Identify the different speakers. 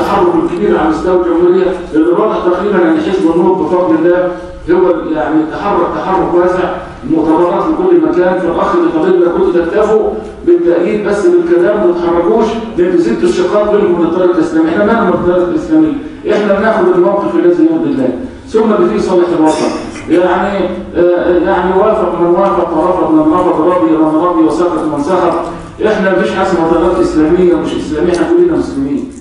Speaker 1: التحرك الكبير على مستوى الجمهوريه اللي واضح تقريبا ان حزب النور بفضل الله هو يعني تحرك تحرك واسع مؤتمرات في كل مكان فالاخ اللي فاضل لك كنت تكتفوا بالتاكيد بس بالكلام ما تتحركوش لان زدتوا الشقاق بينكم وبين الطريق الاسلامي احنا مالنا بالطريق الاسلامي احنا بناخد الموقف الذي يرضي الله ثم اللي فيه صالح الوطن يعني آه، يعني وافق من وافق ورفض من رفض رضي من رضي وسخط من سخط احنا مفيش حاجه مدارات اسلاميه ومش اسلاميه احنا كلنا مسلمين